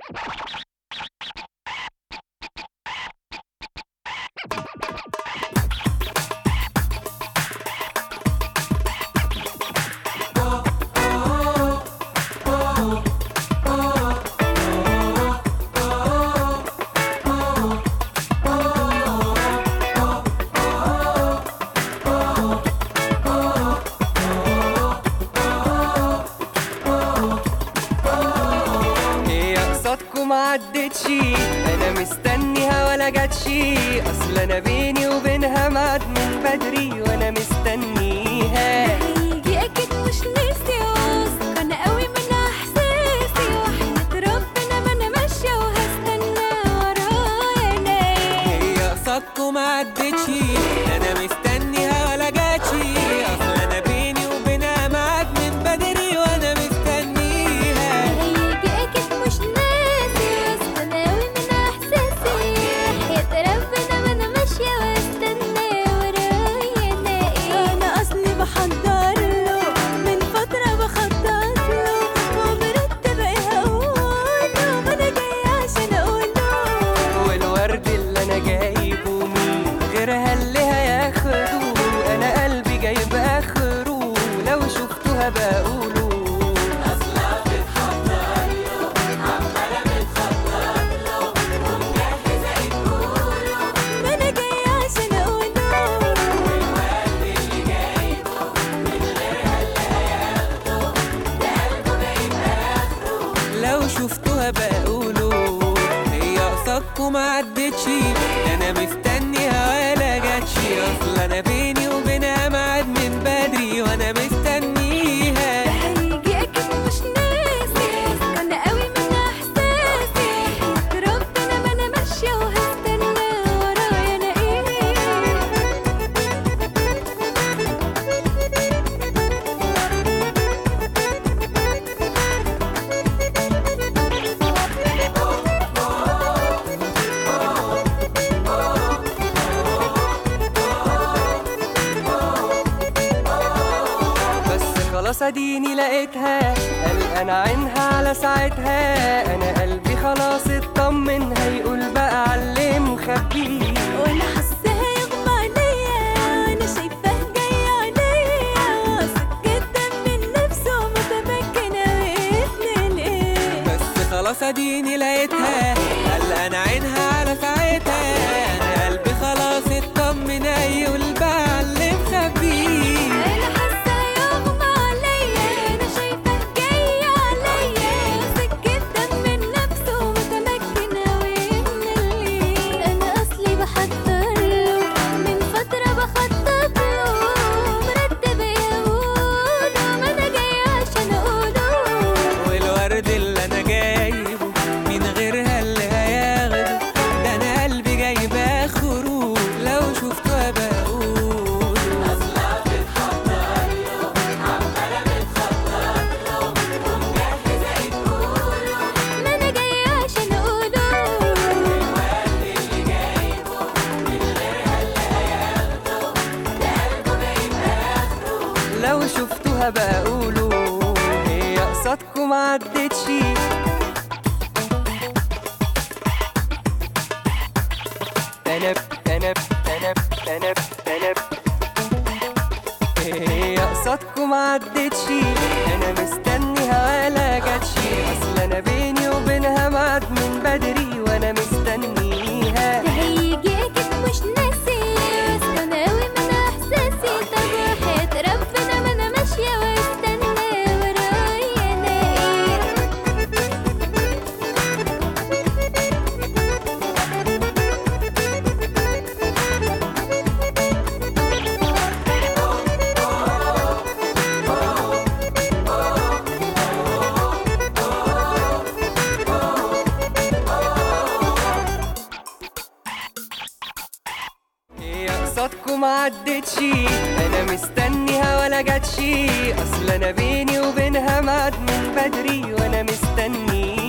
هي قصادكم عدتش انا مستنيها ولا جاتش اصل انا بيني وبينها ميعاد من بدري وانا مستنيها هيجي اكيد مش نفسي واثق انا قوي من احساسي وحياة ربنا ما انا ماشيه وهستنى ورايا نايم هي قصادكم عدتش انا مستنيها ولا جاتش اصل انا بيني وبينها ميعاد من بدري وانا مستنيها هيجي اكيد مش ناسي واثق انا قوي من احساسي وحياة ربنا ما انا ماشيه واستنى ورايا نايم انا اصلي بحضر له من فتره بخطط له ومرتبه ايه هقوله ما انا جايه عشان اقوله والورد اللي انا جايبه مين غيرها اللي هياخده انا قلبي جايب اخره لو شفتها بقوله ما انا جايه عشان اقوله لو شفتها بقوله هي قصادكم عدتش انا مستنيها ولا جاتش اصل انا بيني وبينها ميعاد من بدري وانا مستنيها هيجي اكيد مش ناسي واثق انا قوي من احساسي حياة ربنا ما انا ماشيه وهستنى ورايا انا بس خلاص اديني لقيتها قلقان عينها على ساعتها انا قلبي خلاص اطمن هيقول بقى علي مخبيه وانا حاساها يغمى عليا وانا شايفاه جاي عليا واثق جدا من نفسه متمكنه وقفل الايه بس خلاص اديني لقيتها قلقان عينها على ساعتها انا قلبي خلاص اطمن هيقول بقى علي مخبيه انا حاسه يغمى عليا انا شايفاه جاي عليا واثق جدا من نفسه متمكنه ومن اللي انا اصلي بحضر له من فتره بخطط له مرتبه ايه اقوله ما انا جايه عشان اقوله والورد اللي انا جايبه من غيرها اللي هياخده ده انا قلبي جايب اخره لو شفتها بقول ما انا جايه عشان اقوله لو شفتها بقوله هي قصادكم عدتش انا انا انا انا انا هي قصادكم عدتش انا مستنيها ولا جاتش اصل انا بيني وبينها ميعاد من بدري وانا مستنيها ده هيجي اكيد مش ناسي واثقه انا قوي من احساسي طب وحياة ربنا ما انا ماشيه واستنى ورايا انا ايه هي قصادكم عدتش انا مستنيها ولا جاتش اصل انا بيني وبينها ميعاد من بدري وانا مستنيها